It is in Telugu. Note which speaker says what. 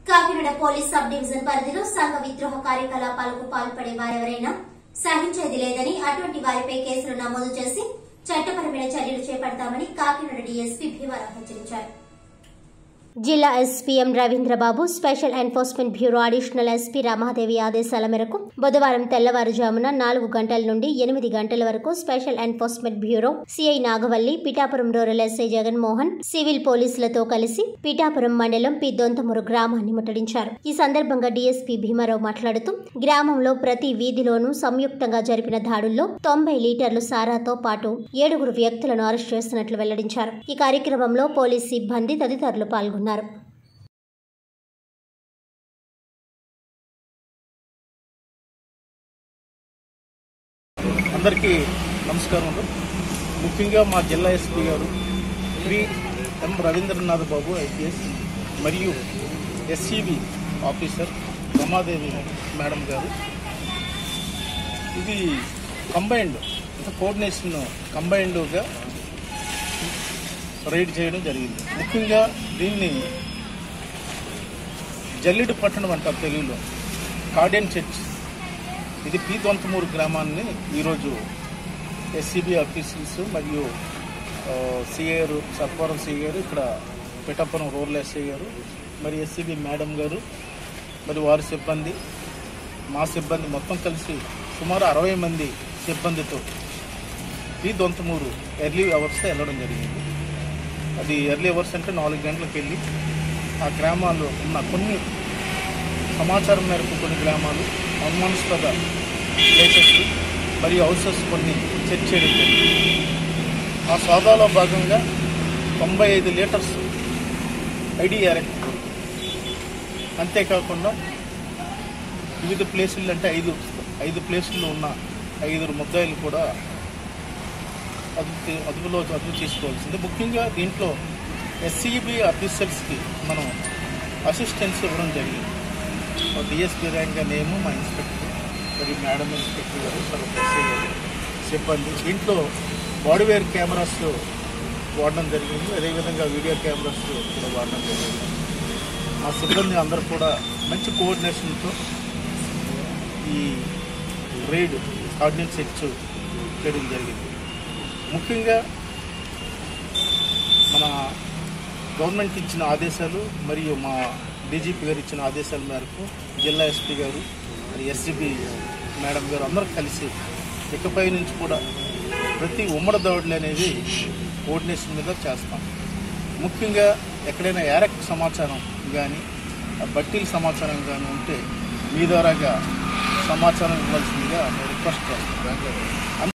Speaker 1: కాకినాడ పోలీస్ సబ్ డివిజన్ పరిధిలో సంఘ విద్రోహ కార్యకలాపాలకు పాల్పడే వారెవరైనా సహించేది లేదని అటువంటి వారిపై కేసులు నమోదు చేసి చట్టపరమైన చర్యలు చేపడతామని కాకినాడ డీఎస్పీ భీమరావు హెచ్చరించారు జిల్లా SP M Ravindrababu special enforcement bureau additional SP Ramadevi ఆదేశాల మేరకు బుధవారం తెల్లవారుజామున నాలుగు గంటల నుండి ఎనిమిది గంటల వరకు special enforcement bureau CI Nagavalli Pithapuram rural SI Jaganmohan civil పోలీసులతో కలిసి పిఠాపురం మండలం పి దొంతమూరు గ్రామాన్ని ముట్టడించారు ఈ సందర్భంగా డీఎస్పీ భీమారావు మాట్లాడుతూ గ్రామంలో ప్రతి వీధిలోనూ సంయుక్తంగా జరిపిన దాడుల్లో తొంభై లీటర్లు సారాతో పాటు ఏడుగురు వ్యక్తులను అరెస్ట్ చేస్తున్నట్లు వెల్లడించారు ఈ కార్యక్రమంలో పోలీస్ సిబ్బంది తదితరులు పాల్గొన్నారు
Speaker 2: అందరికీ నమస్కారం ముఖ్యంగా మా జిల్లా ఎస్పీ గారు శ్రీ ఎం రవీంద్రనాథ్ బాబు ఐపీఎస్ మరియు ఎస్సీబీ ఆఫీసర్ రమాదేవి మేడం గారు ఇది కంబైన్డ్ అంటే కోఆర్డినేషన్ కంబైన్డ్గా రైడ్ చేయడం జరిగింది ముఖ్యంగా దీన్ని జల్లిడు పట్టణం అంటారు తెలుగులో కార్డియన్ చర్చ్ ఇది పి దొంతమూరు గ్రామాన్ని ఈరోజు ఎస్సీబీ ఆఫీసర్స్ మరియు సిఐ గారు సర్పవరం సిఐ గారు ఇక్కడ పిఠాపురం రూరల్ ఎస్ఐ గారు మరి ఎస్సీబీ మేడం గారు మరి వారి సిబ్బంది మా సిబ్బంది మొత్తం కలిసి సుమారు అరవై మంది సిబ్బందితో పి దొంతమూరు ఎర్లీ అవర్స్ వెళ్ళడం జరిగింది అది ఎర్లీ అవర్స్ అంటే నాలుగు గంటలకు వెళ్ళి ఆ గ్రామాల్లో ఉన్న కొన్ని సమాచారం మేరకు కొన్ని గ్రామాలు అనుమానాస్పద ప్లేసెస్ మరియు హౌసెస్ కొన్ని చెక్ చేయడం జరిగింది ఆ సోదాలో భాగంగా తొంభై ఐదు లీటర్స్ ఐడిఆర్ఎక్ అంతేకాకుండా వివిధ ప్లేసులు అంటే ఐదు ఐదు ప్లేసుల్లో ఉన్న ఐదుగురు ముద్దాయిలు కూడా అదుపు అదుపులో అదుపు చేసుకోవాల్సింది ముఖ్యంగా దీంట్లో ఎస్సీబీ ఆఫీసర్స్కి మనం అసిస్టెన్స్ ఇవ్వడం జరిగింది డిఎస్పీ ర్యాంక్గా నేను మా ఇన్స్పెక్టర్ మరియు మేడం ఇన్స్పెక్టర్ గారు తర్వాత ఎస్ఐ గారు సిబ్బంది దీంట్లో బాడీవేర్ కెమెరాస్ వాడడం జరిగింది అదేవిధంగా వీడియో కెమెరాస్ కూడా వాడడం జరిగింది మా సిబ్బంది అందరూ కూడా మంచి కోఆర్డినేషన్తో ఈ రైడ్ ఆర్డినెన్స్ సెర్చ్ చేయడం జరిగింది ముఖ్యంగా మన గవర్నమెంట్ ఇచ్చిన ఆదేశాలు మరియు మా డీజీపీ గారు ఇచ్చిన ఆదేశాల మేరకు జిల్లా ఎస్పీ గారు మరి ఎస్సీబీ మేడం గారు అందరూ కలిసి ఇకపై నుంచి కూడా ప్రతి ఉమ్మడి దౌడులు అనేది కోఆర్డినేషన్ మీద చేస్తాం ముఖ్యంగా ఎక్కడైనా యారక్ సమాచారం కానీ బట్టీల సమాచారం కానీ ఉంటే మీ ద్వారాగా సమాచారం ఇవ్వాల్సిందిగా రిక్వెస్ట్ చేస్తాం